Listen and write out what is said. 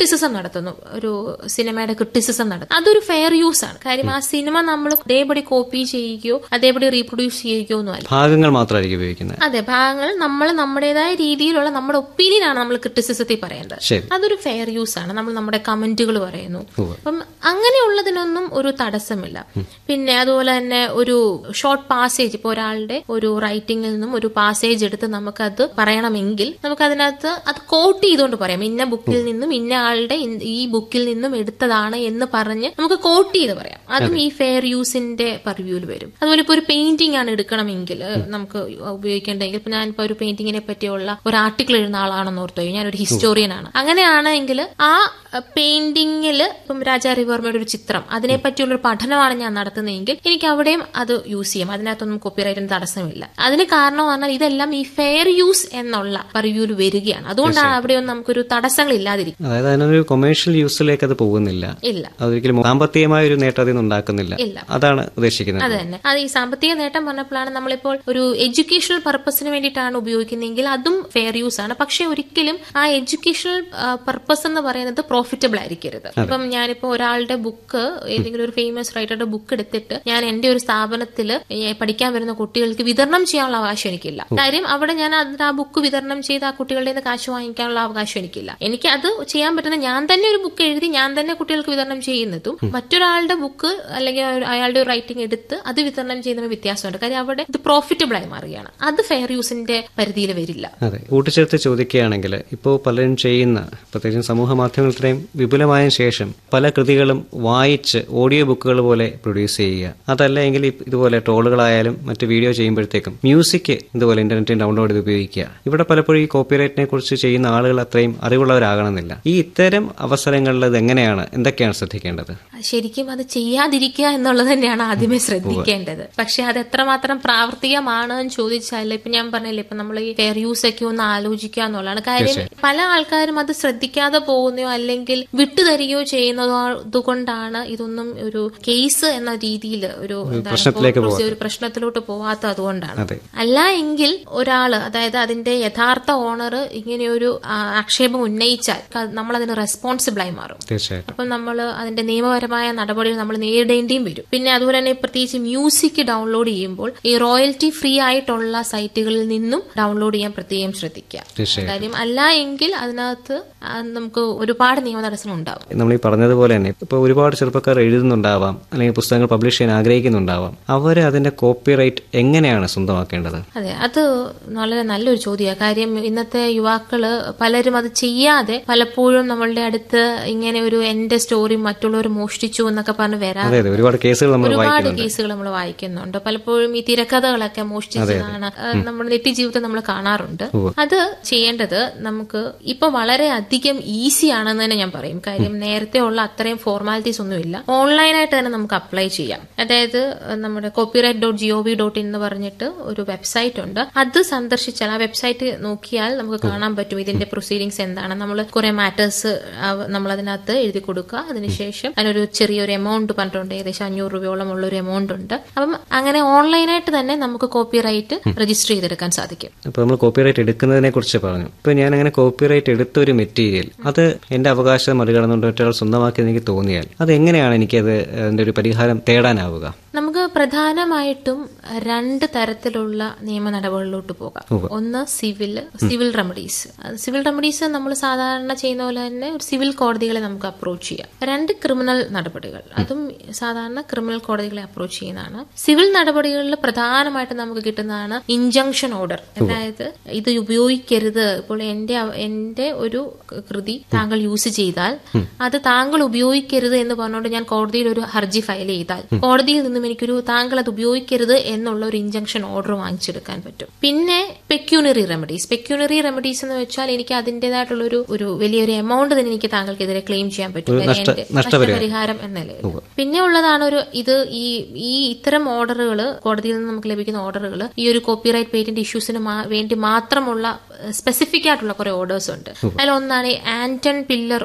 Criticism നടത്തുന്നു ഒരു സിനിമയുടെ ക്രിട്ടിസിസം നടത്തുന്നു അതൊരു ഫെയർ യൂസ് ആണ് കാര്യം ആ സിനിമ നമ്മൾ അതേപടി കോപ്പി ചെയ്യുകയോ അതേപടി റീപ്രൊഡ്യൂസ് ചെയ്യുകയോ ഒന്നും അല്ല ഭാഗങ്ങൾ മാത്രമായിരിക്കും ഉപയോഗിക്കുന്നത് അതെ ഭാഗങ്ങൾ നമ്മൾ നമ്മുടേതായ രീതിയിലുള്ള നമ്മുടെ ഒപ്പീനിയൻ ആണ് നമ്മൾ ക്രിട്ടിസിസത്തിൽ പറയേണ്ടത് ശരി അതൊരു ഫെയർ യൂസ് ആണ് നമ്മൾ നമ്മുടെ കമന്റുകൾ പറയുന്നു അപ്പം അങ്ങനെയുള്ളതിനൊന്നും ഒരു തടസ്സമില്ല പിന്നെ അതുപോലെ തന്നെ ഒരു ഷോർട്ട് പാസേജ് ഇപ്പോൾ ഒരാളുടെ ഒരു റൈറ്റിംഗിൽ നിന്നും ഒരു പാസേജ് എടുത്ത് നമുക്കത് പറയണമെങ്കിൽ നമുക്ക് അതിനകത്ത് അത് കോട്ട് ചെയ്തുകൊണ്ട് പറയാം ഇന്ന ബുക്കിൽ നിന്നും ഇന്ന ആളുടെ ഇൻ- ഈ ബുക്കിൽ നിന്നും എടുത്തതാണ് എന്ന് പറഞ്ഞ് നമുക്ക് കോട്ട് ചെയ്ത് പറയാം അതും ഈ ഫെയർ യൂസിന്റെ പർവ്യൂവിൽ വരും അതുപോലെ ഇപ്പോൾ ഒരു പെയിന്റിംഗ് ആണ് എടുക്കണമെങ്കിൽ ഏഹ്, നമുക്ക് ഉപയോഗിക്കേണ്ടെങ്കിൽ ഇപ്പൊ ഞാനിപ്പോ ഒരു പെയിന്റിങ്ങിനെ പറ്റിയുള്ള ഒരു ആർട്ടിക്കിൾ എഴുതുന്ന ആളാണെന്ന് ഓർത്തോ ഞാനൊരു ഹിസ്റ്റോറിയൻ ആണ് അങ്ങനെയാണെങ്കിൽ ആ പെയിന്റിങ്ങിൽ ഇപ്പം രാജാ രവിവർമ്മയുടെ ഒരു ചിത്രം അതിനെ പറ്റിയുള്ള ഒരു പഠനമാണ് ഞാൻ നടത്തുന്നതെങ്കിൽ എനിക്ക് അവിടെയും അത് യൂസ് ചെയ്യാം അതിനകത്തൊന്നും കോപ്പിറൈറ്റിന് തടസ്സമില്ല അതിന് കാരണം പറഞ്ഞാൽ ഇതെല്ലാം ഈ ഫെയർ യൂസ് എന്നുള്ള പർവ്യൂവിൽ വരികയാണ് അതുകൊണ്ടാണ് അവിടെയൊന്നും നമുക്കൊരു തടസ്സങ്ങൾ ഇല്ലാതിരിക്കും അതായത് അതിനൊരു കൊമേഴ്ഷ്യൽ യൂസിലേക്ക് അത് പോകുന്നില്ല ഇല്ല അതൊരിക്കലും സാമ്പത്തികമായ ഒരു നേട്ടം അതിൽ നിന്ന് ഉണ്ടാക്കുന്നില്ല ഇല്ല. അതാണ് ഉദ്ദേശിക്കുന്നത് അത് തന്നെ അത് ഈ സാമ്പത്തിക നേട്ടം പറഞ്ഞപ്പോഴാണ് നമ്മളിപ്പോൾ ഒരു എഡ്യൂക്കേഷണൽ പർപ്പസിന് വേണ്ടിയിട്ടാണ് ഉപയോഗിക്കുന്നതെങ്കിൽ അതും ഫെയർ യൂസ് ആണ് പക്ഷെ ഒരിക്കലും ആ എഡ്യൂക്കേഷണൽ പർപ്പസ് എന്ന് പറയുന്നത് പ്രോഫിറ്റബിൾ ആയിരിക്കരുത് ഇപ്പം ഞാനിപ്പോ ഒരാളുടെ ബുക്ക് ഏതെങ്കിലും ഒരു ഫേമസ് റൈറ്ററുടെ ബുക്ക് എടുത്തിട്ട് ഞാൻ എന്റെ ഒരു സ്ഥാപനത്തിൽ പഠിക്കാൻ വരുന്ന കുട്ടികൾക്ക് വിതരണം ചെയ്യാനുള്ള അവകാശം എനിക്കില്ല കാര്യം അവിടെ ഞാൻ അതിന് ആ ബുക്ക് വിതരണം ചെയ്ത് ആ കുട്ടികളുടെ നിന്ന് കാശ് വാങ്ങിക്കാനുള്ള അവകാശം എനിക്കില്ല എനിക്ക് അത് ചെയ്യാൻ പറ്റുന്ന ഞാൻ തന്നെ ഒരു ബുക്ക് എഴുതി ഞാൻ തന്നെ കുട്ടികൾക്ക് വിതരണം ചെയ്യുന്നതും മറ്റൊരാളുടെ ബുക്ക് അല്ലെങ്കിൽ ഒരു- അയാളുടെ ഒരു റൈറ്റിംഗ് എടുത്ത് അത് വിതരണം ചെയ്യുന്ന വ്യത്യാസമുണ്ട് കാര്യം അവിടെ ഇത് പ്രോഫിറ്റബിൾ ആയി മാറുകയാണ് അത് ഫെയർ യൂസിന്റെ പരിധിയിൽ വരില്ല അതെ കൂട്ടിച്ചേർത്ത് ചോദിക്കുകയാണെങ്കിൽ ഇപ്പോൾ പലരും ചെയ്യുന്ന പ്രത്യേകിച്ചും സമൂഹ മാധ്യമങ്ങൾ ഇത്രയും വിപുലമായ ശേഷം പല കൃതികളും വായിച്ച് ഓഡിയോ ബുക്കുകൾ പോലെ പ്രൊഡ്യൂസ് ചെയ്യുക അതല്ല എങ്കിൽ ഇ- ഇതുപോലെ ട്രോളുകളായാലും മറ്റ് വീഡിയോ ചെയ്യുമ്പോഴത്തേക്കും മ്യൂസിക് ഇതുപോലെ ഇന്റർനെറ്റിൽ ഡൗൺലോഡ് ചെയ്ത് ഉപയോഗിക്കുക ഇവിടെ പലപ്പോഴും ഈ കോപ്പിറൈറ്റിനെ കുറിച്ച് ചെയ്യുന്ന ആളുകൾ അത്രയും അറിവുള്ളവരാകണമെന്നില്ല ഈ ഇത്തരം അവസരങ്ങളിൽ ഇത് എങ്ങനെയാണ് എന്തൊക്കെയാണ് ശ്രദ്ധിക്കേണ്ടത് ശരിക്കും അത് ചെയ്യാതിരിക്കുക എന്നുള്ളത് തന്നെയാണ് ആദ്യമേ ശ്രദ്ധിക്കേണ്ടത് പക്ഷെ അത് എത്രമാത്രം പ്രാവർത്തികമാണ് എന്ന് ചോദിച്ചാൽ ഇപ്പൊ ഞാൻ പറഞ്ഞില്ലേ ഇപ്പൊ നമ്മൾ ഈ ഫെയർ യൂസ് ഒക്കെ ഒന്ന് ആലോചിക്കുക എന്നുള്ളതാണ് കാര്യം പല ആൾക്കാരും അത് ശ്രദ്ധിക്കാതെ പോകുന്നയോ അല്ലെങ്കിൽ വിട്ടുതരികയോ ചെയ്യുന്നതോ അതുകൊണ്ടാണ് ഇതൊന്നും ഒരു കേസ് എന്ന രീതിയിൽ ഒരു എന്താണ് പ്രശ്നത്തിലേക്ക് ഇപ്പോ ഒരു പ്രശ്നത്തിലോട്ട് പോവാത്ത അതുകൊണ്ടാണ് അതെ അല്ല എങ്കിൽ ഒരാള് അതായത് അതിന്റെ യഥാർത്ഥ ഓണർ ഇങ്ങനെയൊരു ആ, ആക്ഷേപം ഉന്നയിച്ചാൽ നമ്മൾ അതിന് റെസ്പോൺസിബിൾ ആയി മാറും തീർച്ചയായിട്ടും അപ്പം നമ്മൾ അതിന്റെ നിയമപരമായ നടപടികൾ നമ്മൾ നേരിടേണ്ടിയും വരും പിന്നെ അതുപോലെ തന്നെ പ്രത്യേകിച്ച് മ്യൂസിക് ഡൗൺലോഡ് ചെയ്യുമ്പോൾ ഈ റോയൽറ്റി ഫ്രീ ആയിട്ടുള്ള സൈറ്റുകളിൽ നിന്നും ഡൗൺലോഡ് ചെയ്യാൻ പ്രത്യേകം ശ്രദ്ധിക്കുക തീർച്ചയായും കാര്യം അല്ല എങ്കിൽ അതിനകത്ത് ആ, നമുക്ക് ഒരുപാട് നിയമ തടസ്സം ഉണ്ടാവും നമ്മൾ ഈ പറഞ്ഞതുപോലെ തന്നെ ഇപ്പോൾ ഒരുപാട് ചെറുപ്പക്കാർ എഴുതുന്നുണ്ടാവാം അല്ലെങ്കിൽ പുസ്തകങ്ങൾ പബ്ലിഷ് ചെയ്യാൻ ആഗ്രഹിക്കുന്നുണ്ടാവാം അവർ അതിന്റെ കോപ്പിറൈറ്റ് എങ്ങനെയാണ് സ്വന്തമാക്കേണ്ടത് അതെ അത് വളരെ നല്ലൊരു ചോദ്യമാണ് കാര്യം ഇന്നത്തെ യുവാക്കള് പലരും അത് ചെയ്യാതെ പലപ്പോഴും നമ്മളുടെ അടുത്ത് ഇങ്ങനെ ഒരു എന്റെ സ്റ്റോറി മറ്റുള്ളവർ മോഷ്ടിച്ചു എന്നൊക്കെ പറഞ്ഞ് വരാൻ അതെ അതെ ഒരുപാട് കേസുകൾ നമ്മൾ ഒരുപാട് വായിക്കുന്നുണ്ട് കേസുകൾ നമ്മൾ വായിക്കുന്നുണ്ട് പലപ്പോഴും ഈ തിരക്കഥകളൊക്കെ മോഷ്ടിച്ചതാണ് ആ, നമ്മുടെ നിത്യജീവിതം നമ്മൾ കാണാറുണ്ട് അത് ചെയ്യേണ്ടത് നമുക്ക് ഇപ്പൊ വളരെ അധികം ഈസി ആണെന്ന് തന്നെ ഞാൻ പറയും കാര്യം നേരത്തെ ഉള്ള അത്രയും ഫോർമാലിറ്റീസ് ഒന്നുമില്ല ഓൺലൈനായിട്ട് തന്നെ നമുക്ക് അപ്ലൈ ചെയ്യാം അതായത് ആ, നമ്മുടെ copyright dot G O V dot in എന്ന് പറഞ്ഞിട്ട് ഒരു വെബ്സൈറ്റ് ഉണ്ട് അത് സന്ദർശിച്ചാൽ ആ വെബ്സൈറ്റ് നോക്കിയാൽ നമുക്ക് കാണാൻ പറ്റും ഇതിന്റെ പ്രൊസീഡിങ്സ് എന്താണ് നമ്മൾ കുറെ മാറ്റേഴ്സ് നമ്മൾ അതിനകത്ത് എഴുതി കൊടുക്കുക അതിനുശേഷം അതിനൊരു ചെറിയൊരു എമൗണ്ട് പറഞ്ഞിട്ടുണ്ട് ഏകദേശം അഞ്ഞൂറ് രൂപയോളം ഉള്ള ഒരു എമൗണ്ട് ഉണ്ട് അപ്പം അങ്ങനെ ഓൺലൈനായിട്ട് തന്നെ നമുക്ക് കോപ്പിറൈറ്റ് രജിസ്റ്റർ ചെയ്തെടുക്കാൻ സാധിക്കും അപ്പോൾ നമ്മൾ കോപ്പിറൈറ്റ് എടുക്കുന്നതിനെ കുറിച്ച് പറഞ്ഞു ഇപ്പോൾ ഞാൻ അങ്ങനെ കോപ്പിറൈറ്റ് എടുത്ത ഒരു മെറ്റീരിയൽ അത് എന്റെ അവകാശം മറികടന്നുകൊണ്ട് മറ്റൊരാൾ സ്വന്തമാക്കി എനിക്ക് തോന്നിയാൽ അത് എങ്ങനെയാണ് എനിക്കത് അതിന്റെ ഒരു പരിഹാരം തേടാനാവുക നമുക്ക് പ്രധാനമായിട്ടും രണ്ട് തരത്തിലുള്ള നിയമ നടപടികളിലോട്ട് പോകാം ഒന്ന് civil civil remedies civil remedies നമ്മൾ സാധാരണ ചെയ്യുന്ന പോലെ തന്നെ ഒരു സിവിൽ കോടതികളെ നമുക്ക് അപ്രോച്ച് ചെയ്യാം രണ്ട് ക്രിമിനൽ നടപടികൾ അതും സാധാരണ ക്രിമിനൽ കോടതികളെ അപ്രോച്ച് ചെയ്യുന്നതാണ് സിവിൽ നടപടികളിൽ പ്രധാനമായിട്ട് നമുക്ക് കിട്ടുന്നതാണ് ഇഞ്ചങ്ഷൻ ഓർഡർ അതായത് ഇത് ഉപയോഗിക്കരുത് ഇപ്പോൾ എന്റെ അവ- എന്റെ ഒരു കൃതി താങ്കൾ യൂസ് ചെയ്താൽ അത് താങ്കൾ ഉപയോഗിക്കരുത് എന്ന് പറഞ്ഞുകൊണ്ട് ഞാൻ കോടതിയിൽ ഒരു ഹർജി ഫയൽ ചെയ്താൽ കോടതിയിൽ നിന്നും എനിക്കൊരു താങ്കൾ അത് ഉപയോഗിക്കരുത് എന്നുള്ള ഒരു ഇഞ്ചക്ഷൻ ഓർഡർ വാങ്ങിച്ചെടുക്കാൻ പറ്റും പിന്നെ പെക്യൂണറി റെമഡീസ് പെക്യൂണറി റെമഡീസ് എന്ന് വെച്ചാൽ എനിക്ക് അതിന്റേതായിട്ടുള്ള ഒരു ഒരു വലിയൊരു എമൗണ്ട് തന്നെ എനിക്ക് താങ്കൾക്കെതിരെ ക്ലെയിം ചെയ്യാൻ പറ്റും കാര്യം നഷ്ട- എന്റെ നഷ്ടപരിഹാരം. നഷ്ടപരിഹാരം എന്ന നിലയിൽ പിന്നെ ഉള്ളതാണ് ഒരു ഇത് ഈ ഈ ഇത്തരം ഓർഡറുകൾ കോടതിയിൽ നിന്ന് നമുക്ക് ലഭിക്കുന്ന ഓർഡറുകൾ ഈ ഒരു കോപ്പിറൈറ്റ് പേറ്റന്റ് ഇഷ്യൂസിന് വേണ്ടി മാത്രമുള്ള സ്പെസിഫിക് ആയിട്ടുള്ള കുറെ ഓർഡേഴ്സ് ഉണ്ട് അതിലൊന്നാണ് ആന്റൺ പില്ലർ